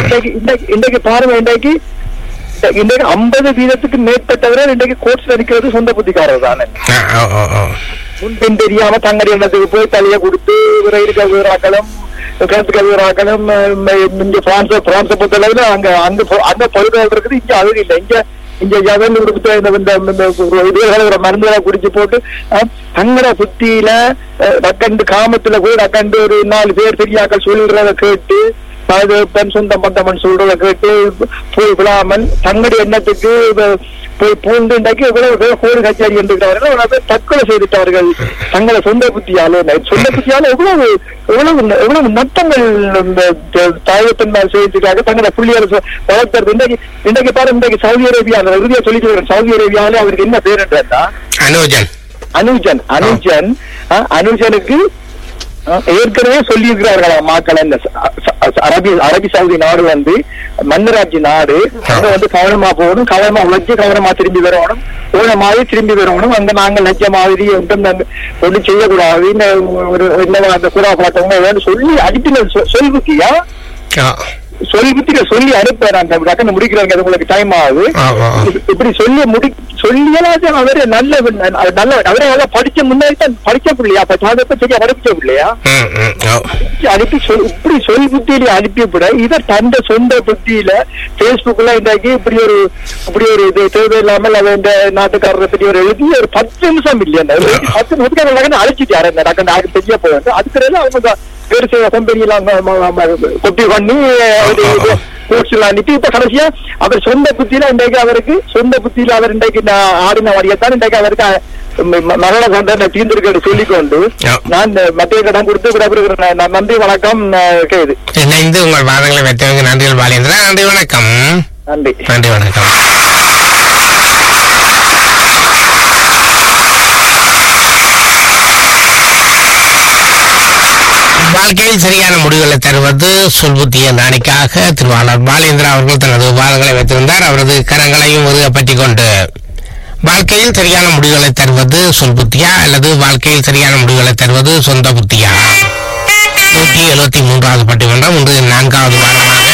இன்றைக்கு இன்றைக்கு இன்றைக்கு பாருங்க இன்றைக்கு இன்றைக்கு ஐம்பது வீதத்துக்கு மேற்பட்டவர்கள் இன்றைக்கு கோர்ட்ஸ்ல நிக்கிறது சொந்த புத்திக்காரர் தானே ஆ, ஓ ஓ ஓ முன்பின் தெரியாம தங்கடி எண்ணத்துக்கு போய் தலையை கொடுத்து ரயில் கவிராக்களும் கிணத்து கவிராக்களும் இங்க பிரான்ஸ் பிரான்ஸை பொறுத்தளவுல அங்க அங்க பொ- அங்க பொருட்கள் இருக்குது இங்க அது இல்லை இங்க இங்க ஜவன் கொடுத்த இந்த இந்த இந்த இதுகளை ஒரு மருந்துகளை குடிச்சு போட்டு அஹ், தங்கட புத்தியில அஹ், டக்கண்டு காமத்துல போய் டக்கண்டு ஒரு நாலு பேர் பெரியாக்கள் சொல்றத கேட்டு அது பெண் சொந்தம் பந்தமன் சொல்றத கேட்டு போய் விழாமல் தங்கடி எண்ணத்துக்கு வ- போய் பூண்டு இன்றைக்கு இவ்வளவு பேர் கோடு கச்சேரி என்றுகிறார்கள் அவ்வளவு பேர் தற்கொலை செய்துட்டார்கள் தங்களை சொந்த புத்தியால சொந்த புத்தியால எவ்வளவு எவ்வளவு எவ்வளவு நட்டங்கள் இந்த தாயத்தின் மேல் செய்திருக்காங்க தங்களை புள்ளியர் வளர்த்தது இன்றைக்கு இன்றைக்கு பாரு இன்றைக்கு சவுதி அரேபியா அந்த இறுதியா சொல்லிட்டு சவுதி அரேபியால அவருக்கு என்ன பேர் என்றா அனுஜன் அனுஜன் அனுஜன் அஹ், அனுஜனுக்கு அஹ், ஏற்கனவே சொல்லியிருக்கிறார்களாம் மக்கள் இந்த ச- ச- அரபி அரபி சவுதி நாடு வந்து மன்னராட்சி நாடு அங்க வந்து கவனமா போகணும் கவனமா உழைச்சு கவனமா திரும்பி வரணும் போன மாதிரி திரும்பி வரணும் அங்க நாங்க லட்ச மாதிரி ஒன்றும் நாங்க ஒன்றும் செய்யக்கூடாது இந்த ஒரு என்ன அந்த குரா பாட்டவங்க ஏதாவது சொல்லி அடிப்பின சொல்புத்தியா ஆ சொல்புத்தில சொல்லி அனுப்ப நான் டக்குன்னு முடிக்கிறாங்க அது உங்களுக்கு டைம் ஆகுது ஆ, ஆ, ஆ. இப்படி சொல்லி முடி சொல்லியலாச்சும் அவரு நல்ல நல்ல அவரே நல்லா படிச்ச முன்னாடி தான் படிச்ச பிள்ளையா அப்ப சாதப்ப சரியா படிச்ச பிள்ளையா ம் ம் ஓ அனுப்பி சொல் இப்படி சொல் புத்தியில அனுப்பிவிட இதை தந்த சொந்த புத்தியில பேஸ்புக்ல இன்றைக்கு இப்படி ஒரு இப்படி ஒரு இது தேவையில்லாமல் அவ இந்த நாட்டுக்காரரை பற்றி ஒரு எழுதி ஒரு பத்து நிமிஷம் இல்லையா அந்த எழுதி பத்து நிமிஷத்துக்கு அழைச்சிட்டாரு அந்த டாக்டர் நாக்கு தெரிய போவாங்க அதுக்கு அவங்க வேறு சில கம்பெனி எல்லாம் கொப்பி பண்ணி அவரு கோர்ஸ் எல்லாம் அனுப்பி இப்ப கடைசியா அவர் சொந்த புத்தியில இன்றைக்கு அவருக்கு சொந்த புத்தியில அவர் இன்றைக்கு நான் ஆடின வழியத்தான் இன்றைக்கு அவருக்கு ம- ம- மரண தண்டனை தீர்ந்திருக்கிறது சொல்லிக்கொண்டு ஆ. நான் இந்த மத்திய கடன் கொடுத்து விடைபெறுகிறேன் நான் நன்றி வணக்கம் நான் கேது இணைந்து உங்கள் வாதங்களை வைத்தவங்க நன்றிகள் பாலேந்திரா நன்றி வணக்கம் நன்றி நன்றி வணக்கம் வாழ்க்கையில் சரியான முடிவுகளை தருவது சொல்புத்திய நாணிக்காக திருவாளர் பாலேந்திரா அவர்கள் தனது வாதங்களை வைத்திருந்தார் அவரது கரங்களையும் உருக பற்றிக் கொண்டு வாழ்க்கையில் சரியான முடிவுகளை தருவது சொல்புத்தியா அல்லது வாழ்க்கையில் சரியான முடிவுகளை தருவது சொந்த புத்தியா நூற்றி எழுபத்தி மூன்றாவது பட்டிமன்றம் இன்று நான்காவது வாரமாக